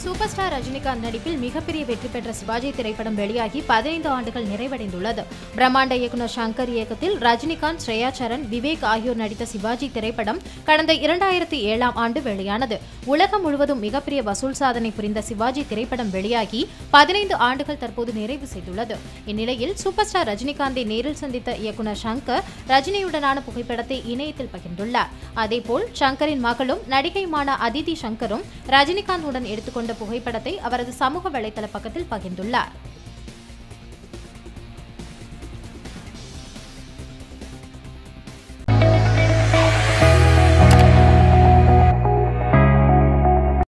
super star Rajinikanth நடிப்பில் மிகப்பெரிய வெற்றி பெற்ற சிவாஜி திரைப்படம் வெளியாகி பதினைந்து ஆண்டுகள் நிறைவடைந்துள்ளது பிரம்மாண்ட இயக்குனர் சங்கர் இயக்கத்தில் ரஜினிகாந்த் ஸ்ரேயா சரண் விவேக் ஆகியோர் நடித்த சிவாஜி திரைப்படம் கடந்த இரண்டாயிரத்தி ஏழாம் ஆண்டு வெளியானது உலகம் முழுவதும் மிகப்பெரிய வசூல் சாதனை புரிந்த சிவாஜி திரைப்படம் வெளியாகி பதினைந்து ஆண்டுகள் தற்போது நிறைவு செய்துள்ளது இந்நிலையில் சூப்பர் ஸ்டார் ரஜினிகாந்தை நேரில் சந்தித்த இயக்குனர் சங்கர் ரஜினியுடனான புகைப்படத்தை இணையத்தில் பகிர்ந்துள்ளார் அதேபோல் சங்கரின் மகளும் நடிகையுமான அதிதி சங்கரும் ரஜினிகாந்துடன் எடுத்துக்கொண்ட புகைப்படத்தை அவரது சமூக வலைதள பக்கத்தில் பகிர்ந்துள்ளார்